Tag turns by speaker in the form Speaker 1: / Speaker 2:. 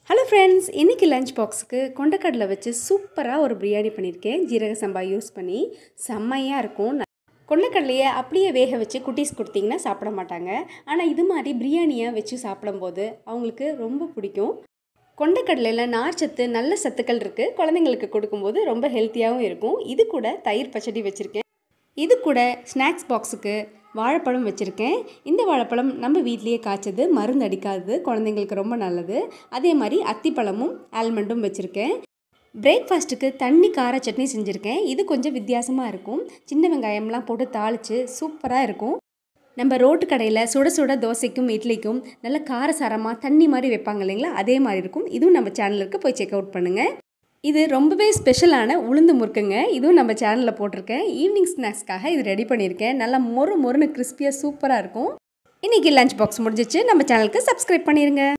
Speaker 1: hello friends இன்றைக்கி lunch பாக்ஸுக்கு கொண்டக்கடலை வச்சு சூப்பராக ஒரு பிரியாணி பண்ணியிருக்கேன் ஜீரக சம்பா யூஸ் பண்ணி செம்மையாக இருக்கும் ந- கொண்டக்கடலையை அப்படியே வேக வச்சு குட்டீஸ் கொடுத்தீங்கன்னா சாப்பிட மாட்டாங்க ஆனால் இது மாதிரி பிரியாணியை வச்சு சாப்பிடும்போது அவங்களுக்கு ரொம்ப பிடிக்கும் கொண்டக்கடலையில் நார்ச்சத்து நல்ல சத்துக்கள் இருக்குது குழந்தைங்களுக்கு கொடுக்கும்போது ரொம்ப ஹெல்த்தியாகவும் இருக்கும் இது கூட தயிர் பச்சடி வச்சுருக்கேன் இது கூட ஸ்நாக்ஸ் பாக்ஸுக்கு வாழைப்பழம் வச்சுருக்கேன் இந்த வாழைப்பழம் நம்ம வீட்லேயே காய்ச்சது மருந்து அடிக்காதது குழந்தைங்களுக்கு ரொம்ப நல்லது அதே மாதிரி அத்திப்பழமும் ஆல்மண்டும் வச்சுருக்கேன் பிரேக்ஃபாஸ்ட்டுக்கு தண்ணி கார சட்னி செஞ்சுருக்கேன் இது கொஞ்சம் வித்தியாசமாக இருக்கும் சின்ன வெங்காயம்லாம் போட்டு தாளித்து சூப்பராக இருக்கும் நம்ம ரோட்டு கடையில் சுட சுட தோசைக்கும் இட்லிக்கும் நல்ல காரசாரமாக தண்ணி மாதிரி வைப்பாங்க இல்லைங்களா அதே மாதிரி இருக்கும் இதுவும் நம்ம சேனலுக்கு போய் செக் அவுட் பண்ணுங்கள் இது ரொம்பவே ஸ்பெஷலான உளுந்து முறுக்குங்க இதுவும் நம்ம சேனலில் போட்டிருக்கேன் ஈவினிங் ஸ்நாக்ஸ்க்காக இது ரெடி பண்ணியிருக்கேன் நல்லா மொறு மொறுன்னு கிறிஸ்பியாக சூப்பராக இருக்கும் இன்றைக்கி லஞ்ச் பாக்ஸ் முடிஞ்சிச்சு நம்ம சேனலுக்கு சப்ஸ்கிரைப் பண்ணிடுங்க